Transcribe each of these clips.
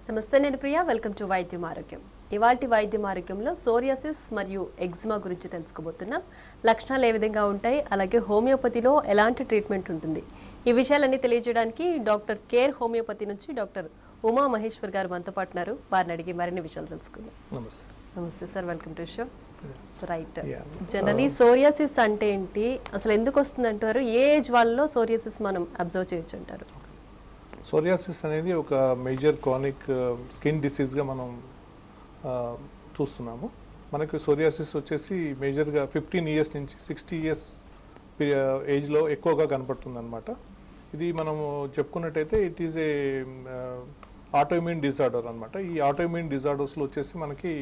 నమస్తే నేను Priya welcome to వైద్యం ఆరోగ్యం ఇవాల్టి వైద్యం ఆరోగ్యంలో సోరియాసిస్ మరియు ఎగ్జిమా గురించి తెలుసుకోబోతున్నాం లక్షణాలు ఏ విధంగా ఉంటాయి అలాగే హోమియోపతిలో ఎలాంటి ట్రీట్మెంట్ ఉంటుంది ఈ విషయాలన్నీ తెలియజేయడానికి డాక్టర్ కేర్ హోమియోపతి నుంచి డాక్టర్ ఉమా మహేశ్వర్ గారు మనతో పాటు ఉన్నారు వారిని అడిగి మరిన్ని విషయాలు తెలుసుకుందాం నమస్తే నమస్తే sir welcome to show right Yeah. Generally psoriasis అంటే ఏంటి అసలు ఎందుకు వస్తుంది అంటారు ఏ ఏజ్ వాళ్ళలో సోరియాసిస్ మనం అబ్జర్వ్ చేయొచ్చు అంటారు సోరియాసిస్ అనేది ఒక మేజర్ క్రానిక్ స్కిన్ డిసీజ్గా మనం ఆ, చూస్తున్నాము మనకి సోరియాసిస్ వచ్చేసి మేజర్గా ఫిఫ్టీన్ ఇయర్స్ నుంచి సిక్స్టీ ఇయర్స్ ఏజ్లో ఎక్కువగా కనపడుతుంది అనమాట ఇది మనము చెప్పుకున్నట్టయితే it is a autoimmune disorder అనమాట ఈ ఆటోఇమ్యూన్ డిజార్డర్స్లో వచ్చేసి మనకి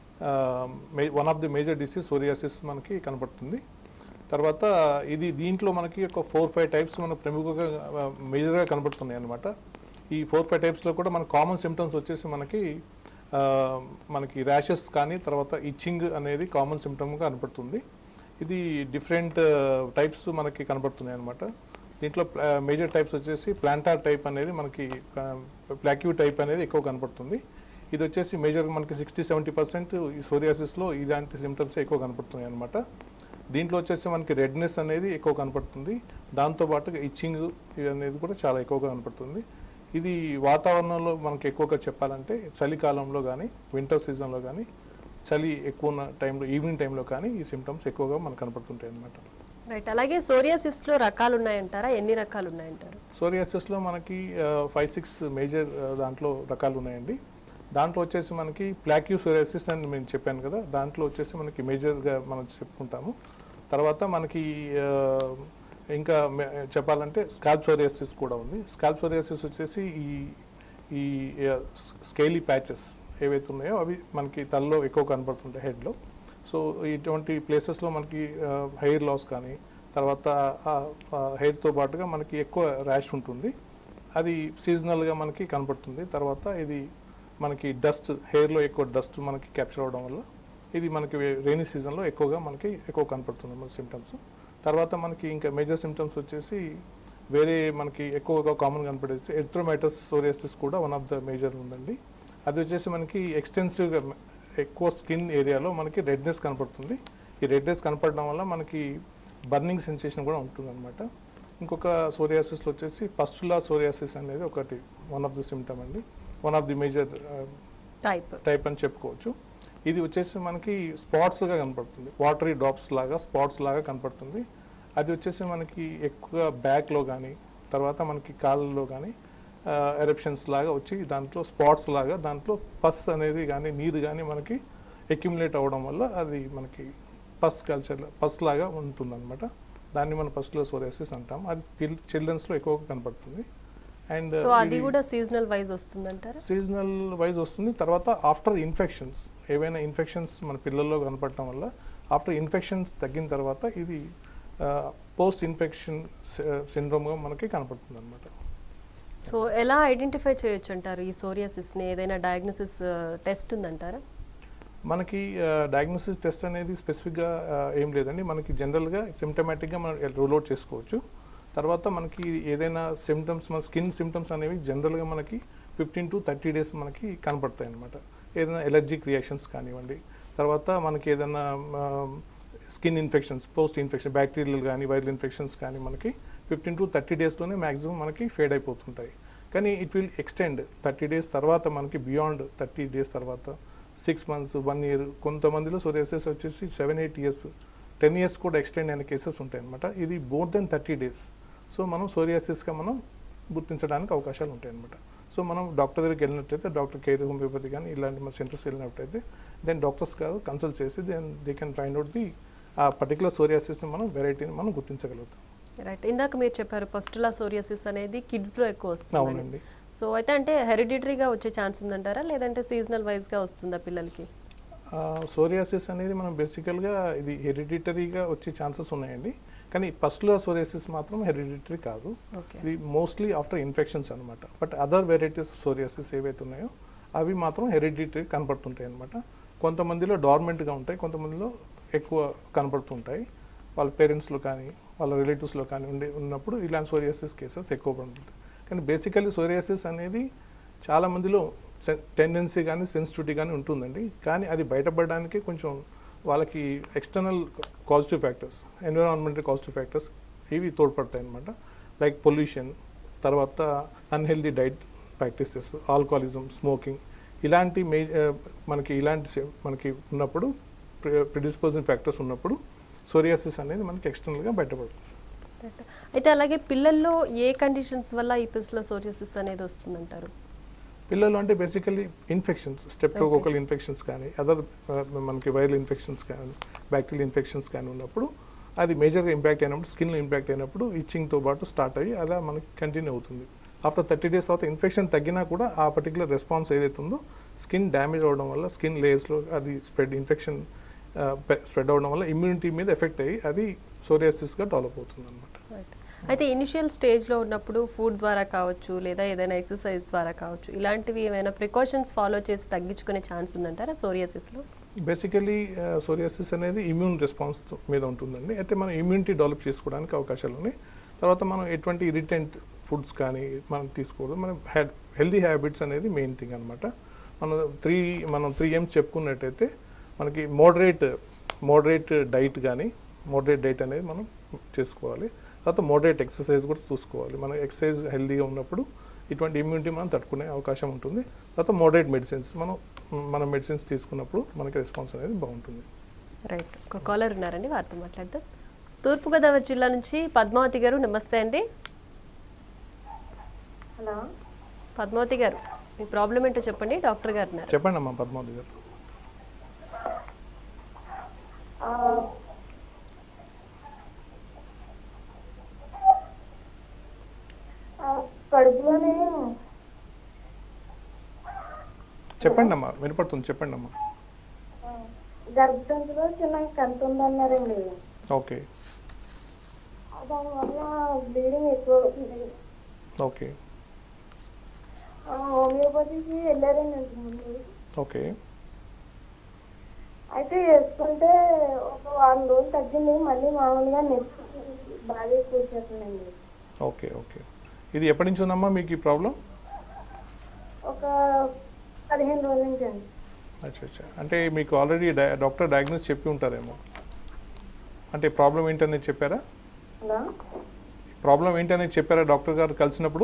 one of the major disease psoriasis మనకి కనపడుతుంది తర్వాత ఇది దీంట్లో మనకి ఒక ఫోర్ ఫైవ్ టైప్స్ మన ప్రముఖంగా మేజర్గా కనబడుతున్నాయి అనమాట ఈ ఫోర్ ఫైవ్ టైప్స్లో కూడా మన కామన్ సిమ్టమ్స్ వచ్చేసి మనకి ఆ, మనకి ర్యాషెస్ కానీ తర్వాత ఇచ్చింగ్ అనేది కామన్ సిమ్టమ్గా కనపడుతుంది ఇది డిఫరెంట్ టైప్స్ మనకి కనపడుతున్నాయి అనమాట దీంట్లో మేజర్ టైప్స్ వచ్చేసి ప్లాంటార్ టైప్ అనేది మనకి ప్లాక్యూ టైప్ అనేది ఎక్కువ కనపడుతుంది ఇది వచ్చేసి మేజర్ మనకి సిక్స్టీ సెవెంటీ పర్సెంట్ ఈ సోరియాసిస్లో ఇలాంటి సిమ్టమ్స్ ఎక్కువ కనపడుతున్నాయి అనమాట దీంట్లో వచ్చేసి మనకి రెడ్నెస్ అనేది ఎక్కువ కనపడుతుంది దాంతోపాటుగా ఇచ్చింగ్ అనేది కూడా చాలా ఎక్కువగా కనపడుతుంది ఇది వాతావరణంలో మనకి ఎక్కువగా చెప్పాలంటే చలికాలంలో కానీ వింటర్ సీజన్లో కానీ చలి ఎక్కువ ఉన్న టైంలో ఈవినింగ్ టైంలో కానీ ఈ సిమ్టమ్స్ ఎక్కువగా మనకు కనపడుతుంటాయి అనమాట రైట్ అలాగే సోరియాసిస్ లో రకాలు ఉన్నాయంటారా ఎన్ని రకాలు ఉన్నాయంటారు సోరియాసిస్లో మనకి ఫైవ్ సిక్స్ మేజర్ దాంట్లో రకాలు ఉన్నాయండి దాంట్లో వచ్చేసి మనకి ప్లాక్యూ సోరియాసిస్ అని నేను చెప్పాను కదా దాంట్లో వచ్చేసి మనకి మేజర్గా మనం చెప్పుకుంటాము తర్వాత మనకి ఆ, ఇంకా మే- చెప్పాలంటే స్కాల్ప్ సోరియాసిస్ కూడా ఉంది స్కాల్ప్ సోరియాసిస్ వచ్చేసి ఈ ఈ స్కేలీ ప్యాచెస్ ఏవైతే ఉన్నాయో అవి మనకి తలలో ఎక్కువ కనపడుతుంటాయి హెడ్లో సో ఇటువంటి ప్లేసెస్లో మనకి హెయిర్ లాస్ కానీ తర్వాత హెయిర్తో పాటుగా మనకి ఎక్కువ ర్యాష్ ఉంటుంది అది సీజనల్గా మనకి కనపడుతుంది తర్వాత ఇది మనకి డస్ట్ హెయిర్లో ఎక్కువ డస్ట్ మనకి క్యాప్చర్ అవ్వడం వల్ల ఇది మనకి రైనీ సీజన్లో ఎక్కువగా మనకి ఎక్కువ కనపడుతుంది మన సిమ్టమ్స్ తర్వాత మనకి ఇంకా మేజర్ సిమ్టమ్స్ వచ్చేసి వేరే మనకి ఎక్కువగా కామన్ కనపడేది ఎర్థ్రోమైటస్ సోరియాసిస్ కూడా వన్ ఆఫ్ ద మేజర్ ఉందండి అది వచ్చేసి మనకి ఎక్స్టెన్సివ్గా ఎక్కువ స్కిన్ ఏరియాలో మనకి రెడ్నెస్ కనపడుతుంది ఈ రెడ్నెస్ కనపడడం వల్ల మనకి బర్నింగ్ సెన్సేషన్ కూడా ఉంటుంది అనమాట ఇంకొక సోరియాసిస్లో వచ్చేసి పస్టులా సోరియాసిస్ అనేది ఒకటి వన్ ఆఫ్ ది సిమ్టమ్ అండి one of the major type type అని చెప్పుకోవచ్చు ఇది వచ్చేసి మనకి స్పాట్స్గా కనపడుతుంది వాటరీ డ్రాప్స్ లాగా స్పాట్స్ లాగా కనపడుతుంది అది వచ్చేసి మనకి ఎక్కువ బ్యాక్లో కానీ తర్వాత మనకి కాళ్ళలో కానీ ఎరప్షన్స్ లాగా వచ్చి దాంట్లో స్పాట్స్ లాగా దాంట్లో పస్ అనేది కానీ నీరు కానీ మనకి అక్యుములేట్ అవ్వడం వల్ల అది మనకి పస్ కల్చర్ పస్ లాగా ఉంటుందన్నమాట దాన్ని మనం పస్లో సోరియాసిస్ అంటాం అది చిల్డ్రన్స్లో ఎక్కువగా కనపడుతుంది అండ్ సో అది కూడా సీజనల్ వైజ్ వస్తుందంటారా సీజనల్ వైజ్ వస్తుంది తర్వాత ఆఫ్టర్ ఇన్ఫెక్షన్స్ ఏవైనా ఇన్ఫెక్షన్స్ మన పిల్లల్లో కనపడటం వల్ల ఆఫ్టర్ ఇన్ఫెక్షన్స్ తగ్గిన తర్వాత ఇది పోస్ట్ ఇన్ఫెక్షన్ సిండ్రోమ్గా మనకి కనపడుతుంది అనమాట సో ఎలా ఐడెంటిఫై చేయొచ్చు అంటారు ఈ సోరియాసిస్ ని ఏదైనా డయాగ్నోసిస్ టెస్ట్ ఉందంటారా మనకి డయాగ్నోసిస్ టెస్ట్ అనేది స్పెసిఫిక్గా ఏం లేదండి మనకి జనరల్గా సిమ్టమాటిక్గా మనం రూల్ అవుట్ చేసుకోవచ్చు తర్వాత మనకి ఏదైనా సిమ్టమ్స్ మన స్కిన్ సిమ్టమ్స్ అనేవి జనరల్గా మనకి ఫిఫ్టీన్ టు థర్టీ డేస్ మనకి కనపడతాయి అనమాట ఏదైనా ఎలర్జిక్ రియాక్షన్స్ కానివ్వండి తర్వాత మనకి ఏదైనా skin infections post infection bacterial కానీ వైరల్ ఇన్ఫెక్షన్స్ కానీ మనకి ఫిఫ్టీన్ టు థర్టీ డేస్లోనే మ్యాక్సిమం మనకి ఫేడ్ అయిపోతుంటాయి కానీ it will extend thirty days తర్వాత మనకి బియాండ్ థర్టీ డేస్ తర్వాత సిక్స్ మంత్స్ వన్ ఇయర్ కొంతమందిలో సోరియాసిస్ వచ్చేసి seven eight years ten years కూడా ఎక్స్టెండ్ అయిన కేసెస్ ఉంటాయి అనమాట ఇది more than thirty days so మనం సోరియాసిస్గా మనం గుర్తించడానికి అవకాశాలు ఉంటాయి అనమాట సో మనం డాక్టర్ దగ్గరికి వెళ్ళినట్టయితే డాక్టర్ కేర్ హోమియోపతి కానీ ఇలాంటి మన సెంటర్స్ వెళ్ళినట్టయితే దెన్ డాక్టర్స్ గారు కన్సల్ట్ చేసి then they can find out the ఆ పర్టికులర్ సోరియాసిస్ మనం వెరైటీని మనం గుర్తించగలుగుతాం రైట్ ఇందాక మీరు చెప్పారు పస్టులా సోరియాసిస్ అనేది కిడ్స్ లో ఎక్కువ వస్తుంది అవునండి సో అయితే అంటే హెరిడిటరీగా వచ్చే ఛాన్స్ ఉందంటారా లేదంటే సీజనల్ వైజ్ గా వస్తుందా పిల్లలకి సోరియాసిస్ అనేది మనం బేసికల్గా ఇది హెరిడిటరీగా వచ్చే ఛాన్సెస్ ఉన్నాయండి కానీ ఫస్ట్లో సోరియాసిస్ మాత్రం హెరిడిటరీ కాదు ఓకే ఇది మోస్ట్లీ ఆఫ్టర్ ఇన్ఫెక్షన్స్ అనమాట బట్ అదర్ వెరైటీస్ సోరియాసిస్ ఏవైతే ఉన్నాయో అవి మాత్రం హెరిడిటరీ కనపడుతుంటాయి అనమాట కొంతమందిలో డార్మెంట్గా ఉంటాయి కొంతమందిలో ఎక్కువ కనపడుతుంటాయి వాళ్ళ పేరెంట్స్లో కానీ వాళ్ళ రిలేటివ్స్లో కానీ ఉండే ఉన్నప్పుడు ఇలాంటి సోరియాసిస్ కేసెస్ ఎక్కువ ఉంటుంది కానీ బేసికల్లీ సోరియాసిస్ అనేది చాలా మందిలో టెండెన్సీ కానీ సెన్సిటివిటీ కానీ ఉంటుందండి కానీ అది బయటపడడానికి కొంచెం వాళ్ళకి external positive factors environmental positive factors ఇవి తోడ్పడతాయి అనమాట లైక్ పొల్యూషన్ తర్వాత unhealthy diet practices alcoholism smoking ఇలాంటి మే ఆ, మనకి ఇలాంటి se- మనకి ఉన్నప్పుడు ప్రిడిస్పోజింగ్ ఫ్యాక్టర్స్ ఉన్నప్పుడు సోరియాసిస్ అనేది మనకి ఎక్స్టర్నల్గా బయటపడుతుంది Right. అయితే అలాగే పిల్లల్లో ఏ కండిషన్స్ వల్ల ఈ పిస్లో సోరియాసిస్ అనేది వస్తుందంటారు పిల్లలు అంటే బేసికలీ ఇన్ఫెక్షన్స్ స్టెప్టోకోకల్ ఇన్ఫెక్షన్స్ కానీ అదర్ మనకి వైరల్ ఇన్ఫెక్షన్స్ కానీ బ్యాక్టీరియల్ ఇన్ఫెక్షన్స్ కానీ ఉన్నప్పుడు అది మేజర్గా ఇంపాక్ట్ అయినప్పుడు స్కిన్లో ఇంపాక్ట్ అయినప్పుడు ఇచ్చింగ్తో పాటు స్టార్ట్ అయ్యి అలా మనకి కంటిన్యూ అవుతుంది ఆఫ్టర్ థర్టీ డేస్ తర్వాత ఇన్ఫెక్షన్ తగ్గినా కూడా ఆ పర్టికులర్ రెస్పాన్స్ ఏదైతే ఉందో స్కిన్ డ్యామేజ్ అవడం వల్ల స్కిన్ లేయర్స్లో అది స్ప్రెడ్ ఇన్ఫెక్షన్ స్ప్రెడ్ అవడం వల్ల ఇమ్యూనిటీ మీద ఎఫెక్ట్ అయ్యి అది సోరియాసిస్గా డెవలప్ అవుతుంది అనమాట Right. అయితే ఇనిషియల్ స్టేజ్లో ఉన్నప్పుడు ఫుడ్ ద్వారా కావచ్చు లేదా ఏదైనా ఎక్సర్సైజ్ ద్వారా కావచ్చు ఇలాంటివి ఏమైనా ప్రికాషన్స్ ఫాలో చేసి తగ్గించుకునే ఛాన్స్ ఉందంటారా సోరియాసిస్లో బేసికలీ సోరియాసిస్ అనేది ఇమ్యూన్ రెస్పాన్స్ మీద ఉంటుందండి అయితే మనం ఇమ్యూనిటీ డెవలప్ చేసుకోవడానికి అవకాశాలు ఉన్నాయి తర్వాత మనం ఎటువంటి ఇరిటెంట్ ఫుడ్స్ కానీ మనం తీసుకోవడం మనం హెల్దీ హ్యాబిట్స్ అనేది మెయిన్ థింగ్ అనమాట మనం త్రీ మనం త్రీ ఎమ్స్ చెప్పుకున్నట్టయితే మనకి మోడరేట్ మోడరేట్ డైట్ కానీ మోడరేట్ డైట్ అనేది మనం చేసుకోవాలి తర్వాత మోడరేట్ ఎక్సర్సైజ్ కూడా చూసుకోవాలి మనం ఎక్సర్సైజ్ హెల్దీగా ఉన్నప్పుడు ఇటువంటి ఇమ్యూనిటీ మనం తట్టుకునే అవకాశం ఉంటుంది తర్వాత మోడరేట్ మెడిసిన్స్ మనం మన మెడిసిన్స్ తీసుకున్నప్పుడు మనకి రెస్పాన్స్ అనేది బాగుంటుంది రైట్ ఒక కాలర్ ఉన్నారండి వారితో మాట్లాడదాం తూర్పుగోదావరి జిల్లా నుంచి పద్మావతి గారు నమస్తే అండి హలో పద్మావతి గారు మీ ప్రాబ్లం ఏంటో చెప్పండి డాక్టర్ గారు ఉన్నారు చెప్పండి అమ్మా పద్మావతి గారు ఆ, ఆ, కడుపులోనే చెప్పండి అమ్మా వినపడుతుంది చెప్పండి అమ్మా ఆ, గర్భసంచిలో చిన్న కంట ఉందన్నారండి ఓకే దానివల్ల బ్లీడింగ్ ఎక్కువ అవుతుంది ఓకే ఆ, హోమియోపతికి వెళ్ళారండి ఇంతకు ముందు ఓకే అయితే వేసుకుంటే ఒక వారం రోజులు తగ్గింది మళ్ళీ మామూలుగా నొప్పి బాగా ఎక్కువ వచ్చేస్తుందండి ఓకే ఓకే ఇది ఎప్పటి నుంచి ఉందమ్మా మీకు ఈ ప్రాబ్లం ఒక పదిహేను రోజుల నుంచి అండి అచ్చా అచ్చా అంటే మీకు ఆల్రెడీ డై డాక్టర్ డయాగ్నోస్ చెప్పి ఉంటారేమో అంటే ప్రాబ్లం ఏంటనేది చెప్పారా హలో ప్రాబ్లం ఏంటనేది చెప్పారా డాక్టర్ గారు కలిసినప్పుడు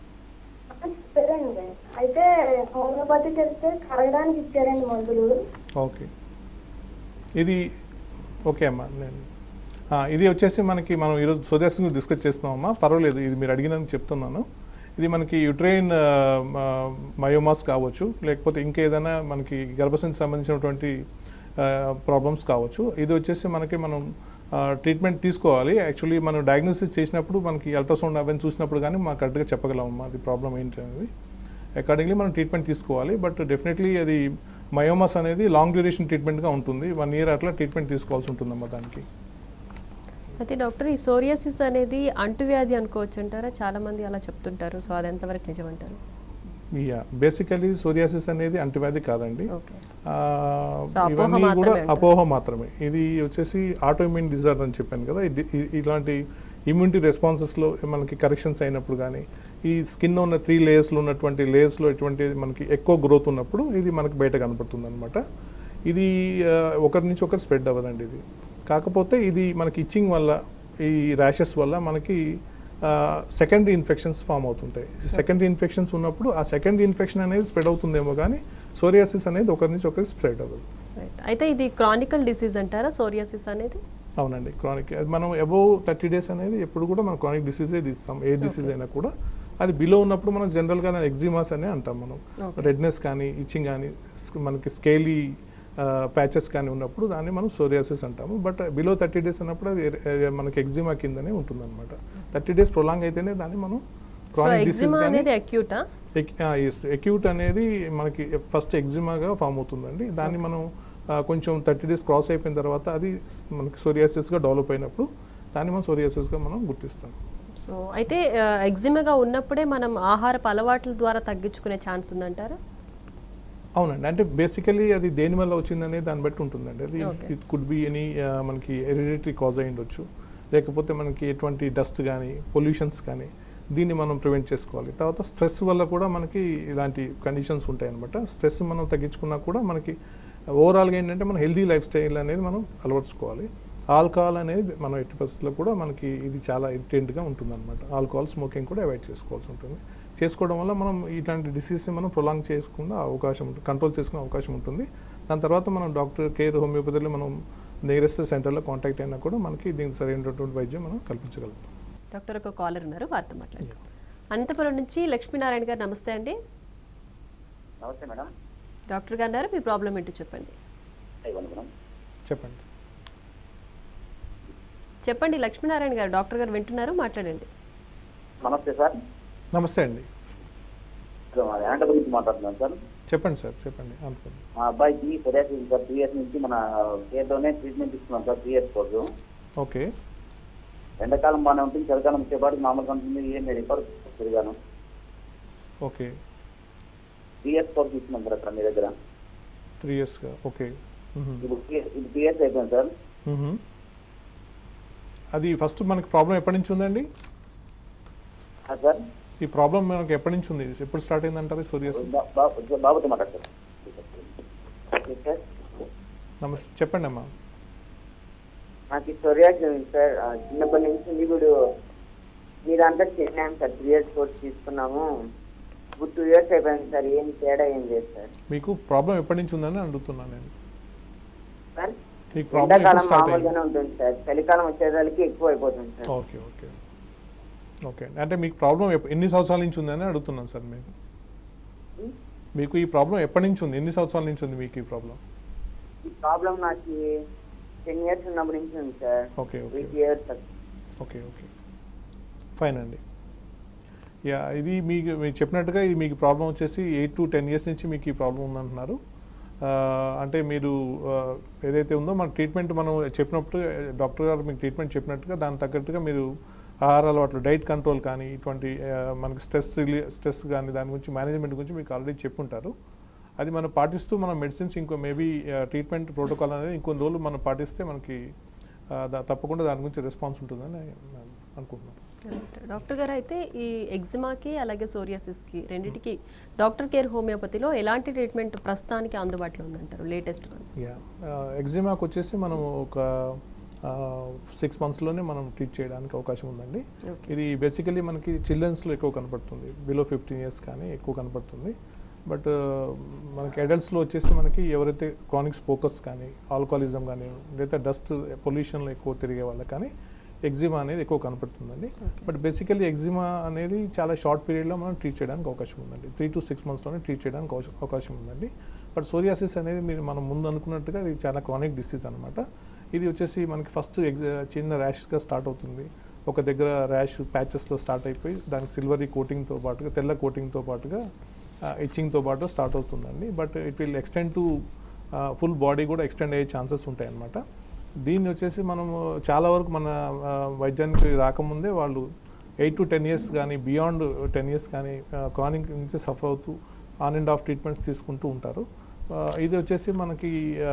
చెప్పారండి అయితే హోమియోపతికి వెళ్తే కరగడానికి ఇచ్చారండి మందులు ఓకే ఇది ఓకే అమ్మా నేను ఆ, ఇది వచ్చేసి మనకి మనం ఈరోజు సోరియాసిస్ గురించి డిస్కస్ చేస్తున్నామమ్మా పర్వాలేదు ఇది మీరు అడిగినందుకు చెప్తున్నాను ఇది మనకి యుట్రైన్ మయోమాస్ కావచ్చు లేకపోతే ఇంకేదైనా మనకి గర్భసంచి సంబంధించినటువంటి ప్రాబ్లమ్స్ కావచ్చు ఇది వచ్చేసి మనకి మనం ట్రీట్మెంట్ తీసుకోవాలి యాక్చువల్లీ మనం డయాగ్నోసిస్ చేసినప్పుడు మనకి అల్ట్రాసౌండ్ అవన్నీ చూసినప్పుడు కానీ మాకు కరెక్ట్గా చెప్పగలమమ్మా అది ప్రాబ్లం ఏంటి అనేది అకార్డింగ్లీ మనం ట్రీట్మెంట్ తీసుకోవాలి బట్ డెఫినెట్లీ అది మయోమాస్ అనేది లాంగ్ డ్యూరేషన్ ట్రీట్మెంట్గా ఉంటుంది వన్ ఇయర్ అట్లా ట్రీట్మెంట్ తీసుకోవాల్సి ఉంటుందమ్మా దానికి అయితే డాక్టర్ ఈ సోరియాసిస్ అనేది అంటువ్యాధి అనుకోవచ్చు అంటారా చాలా మంది అలా చెప్తుంటారు సో అది ఎంతవరకు నిజమంటారు యా బేసికలీ సోరియాసిస్ అనేది అంటువ్యాధి కాదండి ఓకే ఆ, So, అపోహ ఇవన్నీ కూడా మాత్రమే అంటారు. అపోహ మాత్రమే ఇది వచ్చేసి ఆటోఇమ్యూన్ డిజార్డర్ అని చెప్పాను కదా ఇది- ఇ- ఇలాంటి ఇమ్యూనిటీ రెస్పాన్సెస్లో మనకి కరెక్షన్స్ అయినప్పుడు కానీ ఈ స్కిన్ ఉన్న త్రీ లేయర్స్లో ఉన్నటువంటి లేయర్స్లో ఎటువంటి మనకి ఎక్కువ గ్రోత్ ఉన్నప్పుడు ఇది మనకి బయట కనపడుతుంది అనమాట ఇది ఆ, ఒకరి నుంచి ఒకరు స్ప్రెడ్ అవ్వదండి ఇది కాకపోతే ఇది మనకి ఇచ్చింగ్ వల్ల ఈ ర్యాషెస్ వల్ల మనకి సెకండరీ ఇన్ఫెక్షన్స్ ఫామ్ అవుతుంటాయి సెకండరీ ఇన్ఫెక్షన్స్ ఉన్నప్పుడు ఆ సెకండరీ ఇన్ఫెక్షన్ అనేది స్ప్రెడ్ అవుతుందేమో కానీ సోరియాసిస్ అనేది ఒకరి నుంచి ఒకరికి స్ప్రెడ్ అవ్వదు రైట్ అయితే ఇది క్రానికల్ డిసీజ్ అంటారా సోరియాసిస్ అనేది అవునండి క్రానిక్ మనం అబోవ్ థర్టీ డేస్ అనేది ఎప్పుడు కూడా మనం క్రానిక్ డిసీజే తీస్తాం ఏ డిసీజ్ అయినా కూడా అది బిలో ఉన్నప్పుడు మనం జనరల్గా ఎగ్జిమాస్ అనే అంటాం మనం Okay. రెడ్నెస్ కానీ ఇచ్చింగ్ కానీ స్- మనకి స్కేలీ ప్యాచెస్ కానీ ఉన్నప్పుడు దాన్ని మనం సోరియాసిస్ అంటాము బట్ బిలో థర్టీ డేస్ అన్నప్పుడు అది ఎ- ఎ- మనకి ఎగ్జిమా కిందనే ఉంటుంది అనమాట థర్టీ డేస్ ప్రొలాంగ్ అయితేనే దాన్ని మనం సో క్రానిక్ డిసీజ్ ఎగ్జిమా కానీ అనేది అక్యూటా ఎస్ ఎక్యూట్ అనేది మనకి ఫస్ట్ ఎగ్జిమాగా ఫామ్ అవుతుందండి దాన్ని మనం ఆ, కొంచెం థర్టీ డేస్ క్రాస్ అయిపోయిన తర్వాత అది మనకి సోరియాసిస్గా డెవలప్ అయినప్పుడు దాన్ని మనం సోరియాసిస్గా మనం గుర్తిస్తాం సో అయితే ఎగ్జిమాగా ఉన్నప్పుడే మనం ఆహారపు అలవాట్ల ద్వారా తగ్గించుకునే ఛాన్స్ ఉందంటారా అవునండి అంటే బేసికలీ అది దేని వల్ల వచ్చిందనే దాన్ని బట్టి ఉంటుందండి అది Okay. It could be any మనకి హెరిడిటరీ కాజ్ అయి ఉండొచ్చు లేకపోతే మనకి ఎటువంటి డస్ట్ కానీ పొల్యూషన్స్ కానీ దీన్ని మనం ప్రివెంట్ చేసుకోవాలి తర్వాత స్ట్రెస్ వల్ల కూడా మనకి ఇలాంటి కండిషన్స్ ఉంటాయి అనమాట స్ట్రెస్ మనం తగ్గించుకున్నా కూడా మనకి ఓవరాల్గా ఏంటంటే మనం హెల్దీ లైఫ్ స్టైల్ అనేది మనం అలవర్చుకోవాలి ఆల్కహాల్ అనేది మనం ఎట్టి పరిస్థితుల్లో కూడా మనకి ఇది చాలా ఇంటెంట్గా ఉంటుందన్నమాట ఆల్కహాల్ స్మోకింగ్ కూడా అవాయిడ్ చేసుకోవాల్సి ఉంటుంది చేసుకోవడం వల్ల మనం ఇట్లాంటి డిసీజ్ మనం ప్రొలాంగ్ చేసుకున్న అవకాశం ఉంటుంది కంట్రోల్ చేసుకునే అవకాశం ఉంటుంది దాని తర్వాత మనం డాక్టర్ కేర్ హోమియోపతిలో మనం నియరెస్ట్ సెంటర్లో కాంటాక్ట్ అయినా కూడా మనకి దీనికి సరైనటువంటి వైద్యం మనం కల్పించగలుగుతాం డాక్టర్ ఒక కాలర్ ఉన్నారు వారితో మాట్లాడదాం అనంతపురం నుంచి లక్ష్మీనారాయణ గారు నమస్తే అండి నమస్తే మేడం డాక్టర్ గారు అన్నారు మీ ప్రాబ్లం ఏంటో చెప్పండి ఇవ్వండి మేడం చెప్పండి చెప్పండి లక్ష్మీనారాయణ గారు డాక్టర్ గారు వింటున్నారు మాట్లాడండి నమస్తే సార్ నమస్తే అండి ఇదిగో మా యాంట గురించి మాట్లాడుతున్నాను సార్ చెప్పండి సార్ చెప్పండి అనుకోండి మా అబ్బాయికి సొరియాసిస్ సార్ త్రీ ఇయర్స్ నుంచి మన కేర్లోనే ట్రీట్మెంట్ ఇస్తున్నాం sir three years course okay ఎండాకాలం బాగానే ఉంటుంది చలికాలం వచ్చేపాటికి మామూలుగా ఉంటుంది ఏం లేదు ఇప్పుడు తిరిగాను ఓకే త్రీ ఇయర్స్ కోర్స్ ఇస్తున్నాం సార్ అక్కడ మీ దగ్గర త్రీ ఇయర్స్గా ఓకే మ్మ్. ఇప్పుడు three- ఇది త్రీ ఇయర్స్ అయిపోయింది సార్ మ్మ్. అది ఫస్ట్ మనకి ప్రాబ్లం ఎప్పటి నుంచి ఉందండి ఆ సార్ ఈ ప్రాబ్లం మనకి ఎప్పటి నుంచి ఉంది ఎప్పుడు స్టార్ట్ అయిందంటారు సూర్యాసిస్ బా- బా- బాబుతో మాట్లాడతారు ఓకే సార్ నమస్తే చెప్పండి అమ్మా నాకు సొరియాసిస్ ఉంది సార్ ఆ, చిన్నప్పటి నుంచి ఉంది ఇప్పుడు మీరంతా చెప్పినాం సార్ త్రీ ఇయర్స్ కోర్స్ తీసుకున్నాము ఇప్పుడు టూ ఇయర్స్ అయిపోయింది సార్ ఏం తేడా ఏం లేదు సార్ మీకు ప్రాబ్లం ఎప్పటి నుంచి ఉందని అడుగుతున్నాను నేను సార్ మీకు ప్రాబ్లం ఎప్పుడు ఎండాకాలం స్టార్ట్ అయింది మామూలుగానే ఉంటుంది సార్ చలికాలం వచ్చేసరికి ఎక్కువ అయిపోతుంది సార్ ఓకే ఓకే ఓకే అంటే మీకు ప్రాబ్లం ఎప్ప- ఎన్ని సంవత్సరాల నుంచి ఉందని అడుగుతున్నాను సార్ మీకు మీకు ఈ ప్రాబ్లం ఎప్పటి నుంచి ఉంది ఎన్ని సంవత్సరాల నుంచి ఉంది మీకు ఈ ప్రాబ్లం ఈ ప్రాబ్లం నాకు టెన్ ఇయర్స్ ఉన్నప్పటి నుంచి ఉంది sir okay okay eight years okay okay fine అండి యా ఇది మీకు మీరు చెప్పినట్టుగా ఇది మీకు ప్రాబ్లం వచ్చేసి ఎయిట్ టు టెన్ ఇయర్స్ నుంచి మీకు ఈ ప్రాబ్లం ఉందంటున్నారు ఆ, అంటే మీరు ఆ, ఏదైతే ఉందో మన ట్రీట్మెంట్ మనం చెప్పినప్పుడు డాక్టర్ గారు మీకు ట్రీట్మెంట్ చెప్పినట్టుగా దానికి తగ్గట్టుగా మీరు ఆహార అలవాట్లు డైట్ కంట్రోల్ కానీ ఇటువంటి ఆ, మనకి స్ట్రెస్ రిలీ స్ట్రెస్ కానీ దాని గురించి మేనేజ్మెంట్ గురించి మీకు ఆల్రెడీ చెప్పుంటారు అది మనం పాటిస్తూ మనం మెడిసిన్స్ ఇంకో మేబీ ట్రీట్మెంట్ ప్రోటోకాల్ అనేది ఇంకొన్ని రోజులు మనం పాటిస్తే మనకి ఆ, దా- తప్పకుండా దాని గురించి రెస్పాన్స్ ఉంటుందని నేను అనుకుంటున్నాను డాక్టర్ గారు అయితే ఈ ఎగ్జిమాకి అలాగే సోరియాసిస్కి రెండిటికి డాక్టర్ కేర్ హోమియోపతిలో ఎలాంటి ట్రీట్మెంట్ ప్రస్తుతానికి అందుబాటులో ఉందంటారు లేటెస్ట్ వన్ యా ఎగ్జిమాకి వచ్చేసి మనం ఒక సిక్స్ మంత్స్లోనే మనం ట్రీట్ చేయడానికి అవకాశం ఉందండి ఓకే ఇది బేసికలీ మనకి చిల్డ్రన్స్లో ఎక్కువ కనపడుతుంది బిలో ఫిఫ్టీన్ ఇయర్స్ కానీ ఎక్కువ కనపడుతుంది బట్ మనకి అడల్ట్స్లో వచ్చేసి మనకి ఎవరైతే క్రానిక్ స్పోకర్స్ కానీ ఆల్కహాలిజం కానీ లేదా డస్ట్ పొల్యూషన్లో ఎక్కువ తిరిగే వాళ్ళకి కానీ ఎగ్జిమా అనేది ఎక్కువ కనపడుతుందండి బట్ బేసికలీ ఎగ్జిమా అనేది చాలా షార్ట్ పీరియడ్లో మనం ట్రీట్ చేయడానికి అవకాశం ఉందండి త్రీ టు సిక్స్ మంత్స్లోనే ట్రీట్ చేయడానికి అవకాశం- అవకాశం ఉందండి బట్ సోరియాసిస్ అనేది మీరు మనం ముందు అనుకున్నట్టుగా ఇది చాలా క్రానిక్ డిసీజ్ అనమాట ఇది వచ్చేసి మనకి ఫస్ట్ ఎగ్జ చిన్న ర్యాష్గా స్టార్ట్ అవుతుంది ఒక దగ్గర ర్యాష్ ప్యాచెస్లో స్టార్ట్ అయిపోయి దానికి సిల్వరీ కోటింగ్తో పాటుగా తెల్ల కోటింగ్తో పాటుగా ఇచ్చింగ్తో పాటు స్టార్ట్ అవుతుందండి but it will extend to full body కూడా ఎక్స్టెండ్ అయ్యే ఛాన్సెస్ ఉంటాయి అన్నమాట దీన్ని వచ్చేసి మనము చాలా వరకు మన ఆ, వైద్యానికి రాకముందే వాళ్ళు ఎయిట్ టు టెన్ ఇయర్స్ కానీ బియాండ్ టెన్ ఇయర్స్ కానీ క్రానిక్ నుంచి సఫర్ అవుతూ ఆన్ అండ్ ఆఫ్ ట్రీట్మెంట్స్ తీసుకుంటూ ఉంటారు ఆ, ఇది వచ్చేసి మనకి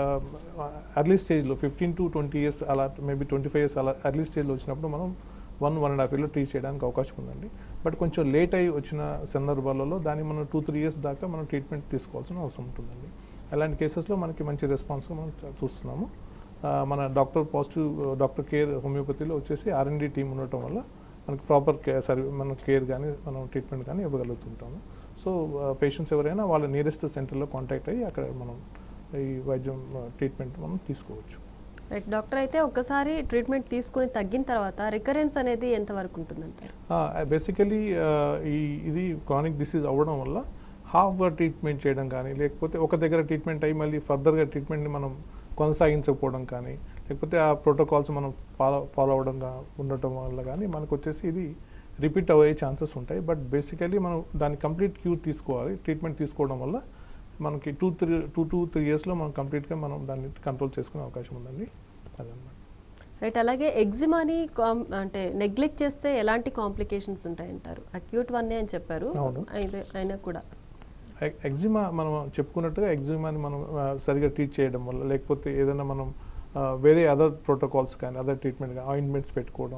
ఎర్లీ స్టేజ్లో ఫిఫ్టీన్ టు ట్వంటీ ఇయర్స్ అలా మేబీ ట్వంటీ ఫైవ్ ఇయర్స్ అలా ఎర్లీ స్టేజ్లో వచ్చినప్పుడు మనం వన్ వన్ అండ్ హాఫ్ ఇయర్లో ట్రీట్ చేయడానికి అవకాశం ఉందండి బట్ కొంచెం లేట్ అయి వచ్చిన సందర్భాలలో దాన్ని మనం టూ త్రీ ఇయర్స్ దాకా మనం ట్రీట్మెంట్ తీసుకోవాల్సిన అవసరం ఉంటుందండి అలాంటి కేసెస్లో మనకి మంచి రెస్పాన్స్ మనం చూ- చూస్తున్నాము ఆ, మన డాక్టర్ పాజిటివ్ డాక్టర్ కేర్ హోమియోపతిలో వచ్చేసి ఆర్ఎండి టీం ఉండటం వల్ల మనకి ప్రాపర్ కేర్ సర్వీ మన కేర్ కానీ మనం ట్రీట్మెంట్ కానీ ఇవ్వగలుగుతుంటాము సో పేషెంట్స్ ఎవరైనా వాళ్ళ నియరెస్ట్ సెంటర్లో కాంటాక్ట్ అయ్యి అక్కడ మనం ఈ వైద్యం ట్రీట్మెంట్ మనం తీసుకోవచ్చు రైట్ డాక్టర్ అయితే ఒక్కసారి ట్రీట్మెంట్ తీసుకుని తగ్గిన తర్వాత రికరెన్స్ అనేది ఎంతవరకు ఉంటుందంటారు బేసికలీ ఈ ఇది క్రానిక్ డిసీజ్ అవ్వడం వల్ల హాఫ్గా ట్రీట్మెంట్ చేయడం కానీ లేకపోతే ఒక దగ్గర ట్రీట్మెంట్ అయ్యి మళ్ళీ ఫర్దర్గా ట్రీట్మెంట్ని మనం కొనసాగించకపోవడం కానీ లేకపోతే ఆ ప్రోటోకాల్స్ మనం ఫాలో ఫాలో అవ్వడం గా- ఉండటం వల్ల కానీ మనకు వచ్చేసి ఇది రిపీట్ అయ్యే ఛాన్సెస్ ఉంటాయి బట్ బేసికలీ మనం దాని కంప్లీట్ క్యూర్ తీసుకోవాలి ట్రీట్మెంట్ తీసుకోవడం వల్ల మనకి two three two two three ఇయర్స్లో మనం కంప్లీట్గా మనం దాన్ని కంట్రోల్ చేసుకునే అవకాశం ఉందండి అదనమాట రైట్ అలాగే ఎగ్జిమాని కామ్ అంటే నెగ్లెక్ట్ చేస్తే ఎలాంటి కాంప్లికేషన్స్ ఉంటాయంటారు అక్యూట్ వన్నే అని చెప్పారు అవును. అయితే అయినా కూడా ఎ- ఎగ్జిమా మనం చెప్పుకున్నట్టుగా ఎగ్జిమాని మనం ఆ, సరిగా ట్రీట్ చేయడం వల్ల లేకపోతే ఏదైనా మనం ఆ, వేరే అదర్ ప్రోటోకాల్స్ కానీ అదర్ ట్రీట్మెంట్ కానీ ఆయింట్మెంట్స్ పెట్టుకోవడం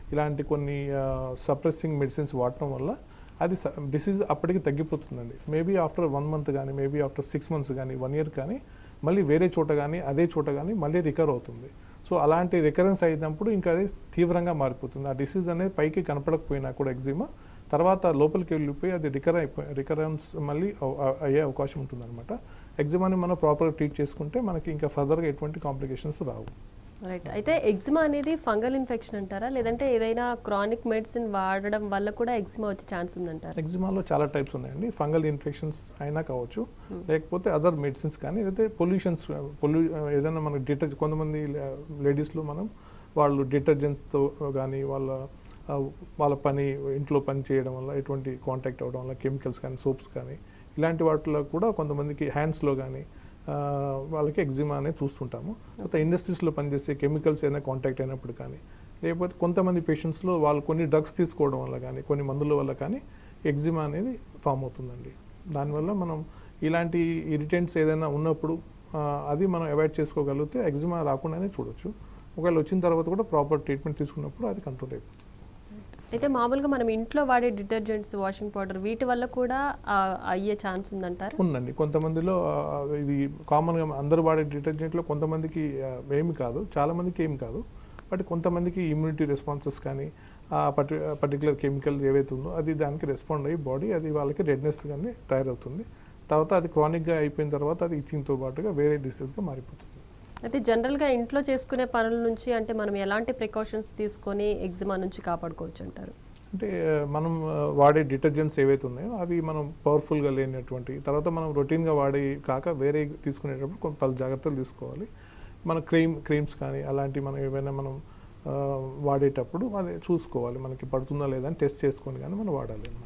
ఇలాంటి కొన్ని సప్రెసింగ్ మెడిసిన్స్ వాడటం వల్ల అది డిసీజ్ అప్పటికి తగ్గిపోతుందండి మేబీ ఆఫ్టర్ వన్ మంత్ కానీ మేబీ ఆఫ్టర్ సిక్స్ మంత్స్ కానీ వన్ ఇయర్ కానీ మళ్ళీ వేరే చోట కానీ అదే చోట కానీ మళ్ళీ రికవర్ అవుతుంది సో అలాంటి రికరెన్స్ అయినప్పుడు ఇంకా అది తీవ్రంగా మారిపోతుంది ఆ డిసీజ్ అనేది పైకి కనపడకపోయినా కూడా ఎగ్జిమా తర్వాత లోపలికి వెళ్ళిపోయి అది రికర్ అయిపోయి రికరెన్స్ మళ్ళీ అవ్- అవ్- అయ్యే అవకాశం ఉంటుందన్నమాట ఎగ్జిమాని మనం ప్రాపర్గా ట్రీట్ చేసుకుంటే మనకి ఇంకా ఫర్దర్గా ఎటువంటి కాంప్లికేషన్స్ రావు రైట్ అయితే ఎగ్జిమా అనేది ఫంగల్ ఇన్ఫెక్షన్ అంటారా లేదంటే ఏదైనా క్రానిక్ మెడిసిన్ వాడడం వల్ల కూడా ఎగ్జిమా వచ్చే ఛాన్స్ ఉందంటారా ఎగ్జిమాలో చాలా టైప్స్ ఉన్నాయండి ఫంగల్ ఇన్ఫెక్షన్స్ అయినా కావచ్చు లేకపోతే అదర్ మెడిసిన్స్ కానీ లేకపోతే పొల్యూషన్స్ పొల్యూ ఏదైనా మనకి డిటర్జెంట్ కొంతమంది లేడీస్లో మనం వాళ్ళు డిటర్జెంట్స్తో కానీ వాళ్ళ ఆ, వాళ్ళ పని ఇంట్లో పని చేయడం వల్ల ఎటువంటి కాంటాక్ట్ అవ్వడం వల్ల కెమికల్స్ కానీ సోప్స్ కానీ ఇలాంటి వాటిలో కూడా కొంతమందికి హ్యాండ్స్లో కానీ ఆ, వాళ్ళకి ఎగ్జిమా అనేది చూస్తుంటాము తర్వాత ఇండస్ట్రీస్లో పనిచేసే కెమికల్స్ ఏదైనా కాంటాక్ట్ అయినప్పుడు కానీ లేకపోతే కొంతమంది పేషెంట్స్లో వాళ్ళు కొన్ని డ్రగ్స్ తీసుకోవడం వల్ల కానీ కొన్ని మందుల వల్ల కానీ ఎగ్జిమా అనేది ఫామ్ అవుతుందండి దానివల్ల మనం ఇలాంటి ఇరిటెంట్స్ ఏదైనా ఉన్నప్పుడు ఆ, అది మనం అవాయిడ్ చేసుకోగలిగితే ఎగ్జిమా రాకుండానే చూడొచ్చు ఒకవేళ వచ్చిన తర్వాత కూడా ప్రాపర్ ట్రీట్మెంట్ తీసుకున్నప్పుడు అది కంట్రోల్ అయిపోతుంది అయితే మామూలుగా మనం ఇంట్లో వాడే డిటర్జెంట్స్ వాషింగ్ పౌడర్ వీటి వల్ల కూడా ఆ, అయ్యే ఛాన్స్ ఉందంటారా ఉందండి కొంతమందిలో ఆ, ఇది కామన్గా అందరూ వాడే డిటర్జెంట్లో కొంతమందికి ఆ, ఏమి కాదు చాలా మందికి ఏమి కాదు బట్ కొంతమందికి ఇమ్యూనిటీ రెస్పాన్సెస్ కానీ ఆ పర్టి పర్టికులర్ కెమికల్ ఏవైతే ఉందో అది దానికి రెస్పాండ్ అయ్యి బాడీ అది వాళ్ళకి రెడ్నెస్ కానీ తయారవుతుంది తర్వాత అది క్రానిక్గా అయిపోయిన తర్వాత అది ఇచ్చింగ్తో పాటుగా వేరే డిసీజ్గా మారిపోతుంది అయితే జనరల్గా ఇంట్లో చేసుకునే పనుల నుంచి అంటే మనం ఎలాంటి ప్రికాషన్స్ తీసుకొని ఎగ్జిమా నుంచి కాపాడుకోవచ్చు అంటారు అంటే ఆ, మనం ఆ, వాడే డిటర్జెంట్స్ ఏవైతే ఉన్నాయో అవి మనం పవర్ఫుల్గా లేనటువంటి తర్వాత మనం రొటీన్గా వాడే కాక వేరే తీసుకునేటప్పుడు కొంత పలు జాగ్రత్తలు తీసుకోవాలి మన క్రీమ్ క్రీమ్స్ కానీ అలాంటి మనం ఏవైనా మనం ఆ, వాడేటప్పుడు అది చూసుకోవాలి మనకి పడుతుందా లేదా అని టెస్ట్ చేసుకొని కానీ మనం వాడాలి అనమాట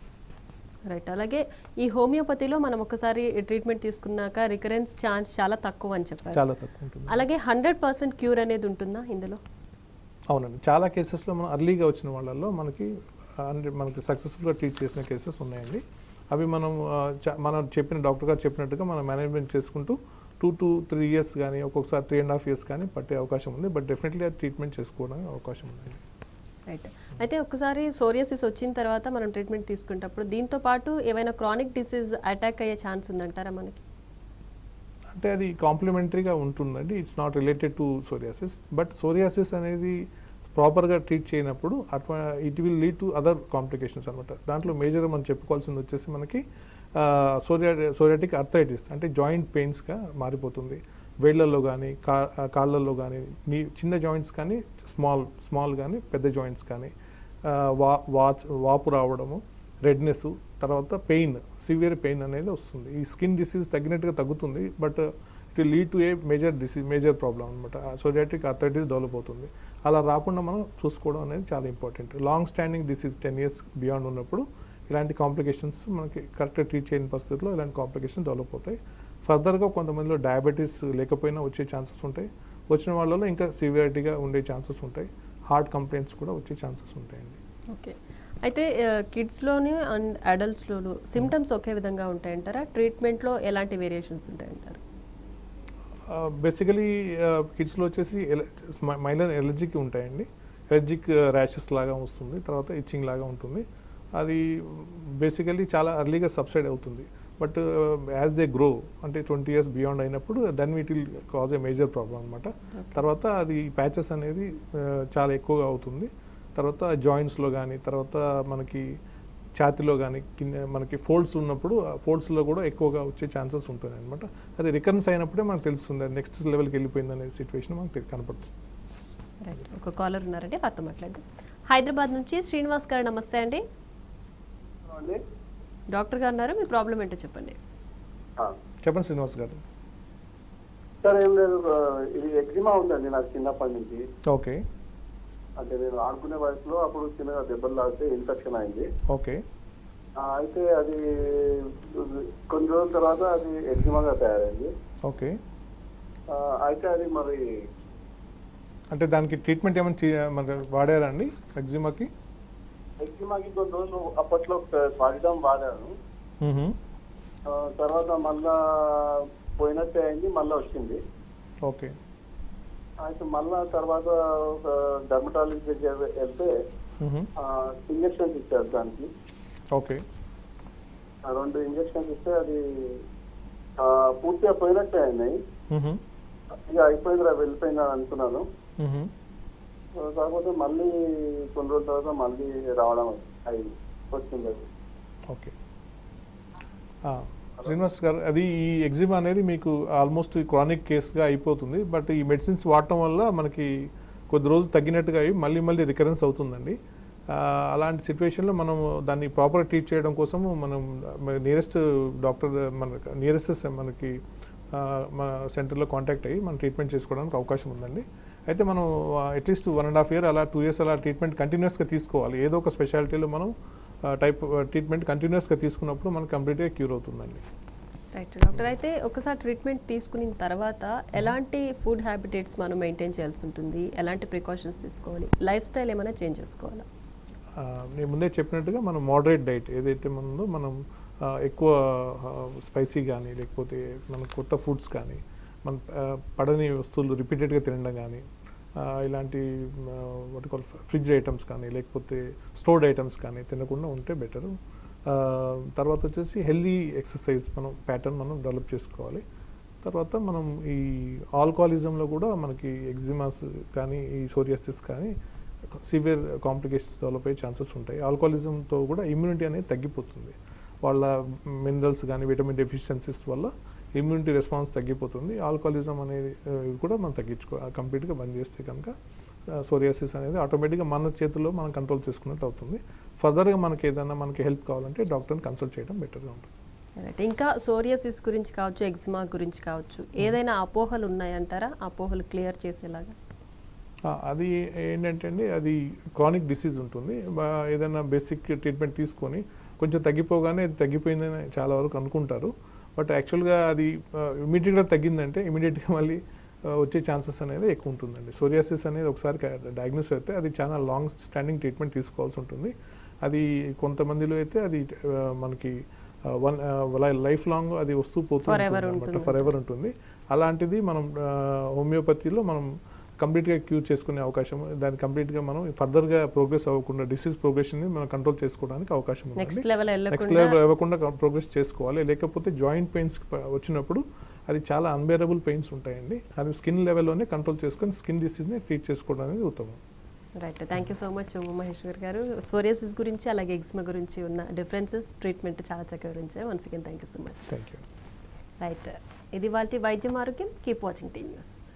రైట్ అలాగే ఈ హోమియోపతిలో మనం ఒకసారి ట్రీట్మెంట్ తీసుకున్నాక రికరెన్స్ ఛాన్స్ చాలా తక్కువ అని చెప్పారు చాలా తక్కువ ఉంటుంది అలాగే హండ్రెడ్ పర్సెంట్ క్యూర్ అనేది ఉంటుందా ఇందులో అవునండి చాలా కేసెస్లో మనం అర్లీగా వచ్చిన వాళ్ళల్లో మనకి అంటే మనకి సక్సెస్ఫుల్గా ట్రీట్ చేసిన కేసెస్ ఉన్నాయండి అవి మనం ఆ, చ- మనం చెప్పిన డాక్టర్ గారు చెప్పినట్టుగా మనం మేనేజ్మెంట్ చేసుకుంటూ టూ టు త్రీ ఇయర్స్ కానీ ఒక్కొక్కసారి త్రీ అండ్ హాఫ్ ఇయర్స్ కానీ పట్టే అవకాశం ఉంది బట్ డెఫినెట్లీ అది ట్రీట్మెంట్ చేసుకోవడానికి అవకాశం ఉందండి రైట్ అయితే ఒకసారి సోరియాసిస్ వచ్చిన తర్వాత మనం ట్రీట్మెంట్ తీసుకునేటప్పుడు దీంతో పాటు ఏమైనా క్రానిక్ డిసీజ్ అటాక్ అయ్యే ఛాన్స్ ఉందంటారా మనకి అంటే అది కాంప్లిమెంటరీగా ఉంటుందండి it's not related to psoriasis but psoriasis అనేది ప్రాపర్గా ట్రీట్ చేయనప్పుడు అట్లా it will lead to other complications అనమాట దాంట్లో మేజర్గా మనం చెప్పుకోవాల్సింది వచ్చేసి మనకి సోరియా సోరియాటిక్ అర్థరైటిస్ అంటే జాయింట్ పెయిన్స్గా మారిపోతుంది వేళ్లలో కానీ కా కాళ్ళల్లో కానీ నీ చిన్న జాయింట్స్ కానీ స్మాల్ స్మాల్ కానీ పెద్ద జాయింట్స్ కానీ ఆ, వా వాచ్ వాపు రావడము రెడ్నెస్ తర్వాత పెయిన్ సివియర్ పెయిన్ అనేది వస్తుంది ఈ స్కిన్ డిసీజ్ తగ్గినట్టుగా తగ్గుతుంది but it will lead to a major disease major problem అనమాట సోరియాటిక్ అథరైటిస్ డెవలప్ అవుతుంది అలా రాకుండా మనం చూసుకోవడం అనేది చాలా important long standing disease ten years beyond ఉన్నప్పుడు ఇలాంటి కాంప్లికేషన్స్ మనకి కరెక్ట్గా ట్రీట్ చేయని పరిస్థితుల్లో ఇలాంటి కాంప్లికేషన్స్ డెవలప్ అవుతాయి ఫర్దర్గా కొంతమందిలో డయాబెటీస్ లేకపోయినా వచ్చే ఛాన్సెస్ ఉంటాయి వచ్చిన వాళ్ళలో ఇంకా సివియారిటీగా ఉండే ఛాన్సెస్ ఉంటాయి హార్ట్ కంప్లైంట్స్ కూడా వచ్చే ఛాన్సెస్ ఉంటాయండి ఓకే అయితే కిడ్స్లోని అండ్ అడల్ట్స్లోను సిమ్టమ్స్ ఒకే విధంగా ఉంటాయంటారా ట్రీట్మెంట్లో ఎలాంటి వేరియేషన్స్ ఉంటాయంటారు బేసికలీ కిడ్స్లో వచ్చేసి మైనర్ ఎలర్జిక్ ఉంటాయండి ఎలర్జిక్ ర్యాషెస్ లాగా వస్తుంది తర్వాత ఇచ్చింగ్ లాగా ఉంటుంది అది బేసికలీ చాలా అర్లీగా సబ్సైడ్ అవుతుంది బట్ యాజ్ దే గ్రో అంటే ట్వంటీ ఇయర్స్ బియాండ్ అయినప్పుడు then it will cause a major problem అనమాట తర్వాత అది ప్యాచెస్ అనేది uh, చాలా ఎక్కువగా అవుతుంది తర్వాత జాయింట్స్లో కానీ తర్వాత మనకి ఛాతిలో కానీ కింద మనకి ఫోల్డ్స్ ఉన్నప్పుడు ఆ ఫోల్డ్స్లో కూడా ఎక్కువగా వచ్చే ఛాన్సెస్ ఉంటుంది అనమాట అది రికరెన్స్ అయినప్పుడే మనకు తెలుస్తుంది నెక్స్ట్ లెవెల్కి వెళ్ళిపోయింది అనే సిచ్యువేషన్ మనకు తె- కనపడుతుంది రైట్ ఒక కాలర్ ఉన్నారండి వారితో మాట్లాడండి హైదరాబాద్ నుంచి శ్రీనివాస్ గారు నమస్తే అండి అండి డాక్టర్ గారు ఉన్నారు మీ ప్రాబ్లం ఏంటో చెప్పండి ఆ. చెప్పండి శ్రీనివాస్ గారు సార్ ఏం లేదు ఆ, ఇది ఎగ్జిమా ఉందండి నాకు చిన్నప్పటి నుంచి ఓకే అంటే నేను ఆడుకునే వయసులో అప్పుడు చిన్నగా దెబ్బలు తాగితే ఇన్ఫెక్షన్ అయింది ఓకే ఆ, అయితే అది కొన్ని రోజుల తర్వాత అది ఎగ్జిమాగా తయారైంది ఓకే ఆ, అయితే అది మరి అంటే దానికి ట్రీట్మెంట్ ఏమైనా చే- మనకి వాడారా అండి ఎగ్జిమాకి ఎగ్జిమాకి కొన్ని రోజులు అప్పట్లో పాడిడం వాడాను మ్హూ. ఆ, తర్వాత మళ్ళా పోయినట్టే అయింది మళ్ళీ వచ్చింది ఓకే అయితే మళ్ళా తర్వాత ఒక డర్మటాలజీ దగ్గర వెళ్తే ఇంజక్షన్స్ ఇచ్చారు దానికి ఓకే ఆ రెండు ఇంజక్షన్స్ ఇస్తే అది ఆ, పూర్తిగా పోయినట్టే అయినాయి ఇక అయిపోయిందిరా వెళ్ళిపోయిందని అనుకున్నాను ఆ, కాకపోతే మళ్ళీ కొన్ని రోజుల తర్వాత మళ్ళీ రావడం అయింది వచ్చింది అది ఓకే ఆ, శ్రీనివాస్ గారు అది ఈ ఎగ్జిమా అనేది మీకు ఆల్మోస్ట్ క్రానిక్ కేస్గా అయిపోతుంది బట్ ఈ మెడిసిన్స్ వాడటం వల్ల మనకి కొద్ది రోజులు తగ్గినట్టుగా అయ్యి మళ్ళీ మళ్ళీ రికరెన్స్ అవుతుందండి ఆ, అలాంటి సిచ్యువేషన్లో మనం దాన్ని ప్రాపర్ ట్రీట్ చేయడం కోసము మనం నియరెస్ట్ డాక్టర్ మన నియరెస్ట్ మనకి ఆ, మన సెంటర్లో కాంటాక్ట్ అయ్యి మనం ట్రీట్మెంట్ చేసుకోవడానికి అవకాశం ఉందండి అయితే మనం at least one and half year అలా టూ ఇయర్స్ అలా ట్రీట్మెంట్ కంటిన్యూస్గా తీసుకోవాలి ఏదో ఒక స్పెషాలిటీలో మనం టైప్ ట్రీట్మెంట్ కంటిన్యూస్గా తీసుకున్నప్పుడు మనకు కంప్లీట్గా క్యూర్ అవుతుందండి రైట్ డాక్టర్ అయితే ఒకసారి ట్రీట్మెంట్ తీసుకున్న తర్వాత ఎలాంటి ఫుడ్ హ్యాబిటేట్స్ మనం మెయింటైన్ చేయాల్సి ఉంటుంది ఎలాంటి ప్రికాషన్స్ తీసుకోవాలి లైఫ్ స్టైల్ ఏమైనా చేంజ్ చేసుకోవాలా ఆ, నేను ముందే చెప్పినట్టుగా మనం మోడరేట్ డైట్ ఏదైతే మనదో మనం ఆ, ఎక్కువ స్పైసీ కానీ లేకపోతే మన కొత్త ఫుడ్స్ కానీ మన ఆ, పడని వస్తువులు రిపీటెడ్గా తినడం కానీ ఆ, ఇలాంటి వాటి కాల్ ఫ్రిడ్జ్ ఐటమ్స్ కానీ లేకపోతే స్టోర్డ్ ఐటమ్స్ కానీ తినకుండా ఉంటే బెటరు తర్వాత వచ్చేసి హెల్దీ ఎక్సర్సైజ్ మనం ప్యాటర్న్ మనం డెవలప్ చేసుకోవాలి తర్వాత మనం ఈ ఆల్కహాలిజంలో కూడా మనకి ఎగ్జిమాస్ కానీ ఈ సోరియాసిస్ కానీ సివియర్ కాంప్లికేషన్స్ డెవలప్ అయ్యే ఛాన్సెస్ ఉంటాయి ఆల్కహాలిజంతో కూడా ఇమ్యూనిటీ అనేది తగ్గిపోతుంది వాళ్ళ మినరల్స్ కానీ విటమిన్ డెఫిషియన్సీస్ వల్ల ఇమ్యూనిటీ రెస్పాన్స్ తగ్గిపోతుంది ఆల్కహాలిజం అనేది ఆ, ఇది కూడా మనం తగ్గించుకో కంప్లీట్గా బంద్ చేస్తే కనుక సోరియాసిస్ అనేది ఆటోమేటిక్గా మన చేతుల్లో మనం కంట్రోల్ చేసుకున్నట్టు అవుతుంది ఫర్దర్గా మనకి ఏదైనా మనకి హెల్ప్ కావాలంటే డాక్టర్ని కన్సల్ట్ చేయడం బెటర్గా ఉంటుంది రైట్ ఇంకా సోరియాసిస్ గురించి కావచ్చు ఎగ్జిమా గురించి కావచ్చు ఏదైనా అపోహలు ఉన్నాయంటారా అపోహలు క్లియర్ చేసేలాగా ఆ, అది ఏంటంటే అండి అది క్రానిక్ డిసీజ్ ఉంటుంది బా- ఏదైనా బేసిక్ ట్రీట్మెంట్ తీసుకొని కొంచెం తగ్గిపోగానే అది తగ్గిపోయిందని చాలా వరకు అనుకుంటారు బట్ యాక్చువల్గా అది ఇమీడియట్గా తగ్గిందంటే ఇమీడియట్గా మళ్ళీ ఆ, వచ్చే ఛాన్సెస్ అనేది ఎక్కువ ఉంటుందండి సోరియాసిస్ అనేది ఒకసారి డయాగ్నోస్ అయితే అది చాలా లాంగ్ స్టాండింగ్ ట్రీట్మెంట్ తీసుకోవాల్సి ఉంటుంది అది కొంతమందిలో అయితే అది ఆ, మనకి వన్ లైఫ్ లాంగ్ అది వస్తూ పోతూ Forever ఉంటుంది. ఫర్ ఎవర్ ఉంటుంది అలాంటిది మనం ఆ, హోమియోపతిలో మనం కంప్లీట్గా క్యూర్ చేసుకునే అవకాశం దాన్ని కంప్లీట్గా మనం ఫర్దర్గా ప్రోగ్రెస్ అవ్వకుండా డిసీజ్ ప్రోగ్రెషన్ని మనం కంట్రోల్ చేసుకోవడానికి అవకాశం ఉంది నెక్స్ట్ లెవెల్ నెక్స్ట్ వెళ్ళకుండా లెవెల్ ఇవ్వకుండా ప్రోగ్రెస్ చేసుకోవాలి లేకపోతే జాయింట్ పెయిన్స్ వచ్చినప్పుడు అది చాలా అన్బేరబుల్ పెయిన్స్ ఉంటాయండి అది స్కిన్ లెవెల్లోనే కంట్రోల్ చేసుకొని స్కిన్ డిసీజ్ని ట్రీట్ చేసుకోవడం అనేది ఉత్తమం right thank you so much Umamaheshwar garu psoriasis గురించి అలాగే ఎగ్జిమా గురించి ఉన్న డిఫరెన్సెస్ ట్రీట్మెంట్ చాలా చక్కగా వివరించారు once again thank you so much thank you right ఇది వాళ్ళ వైద్యం ఆరోగ్యం కీప్ వాచింగ్ టీ న్యూస్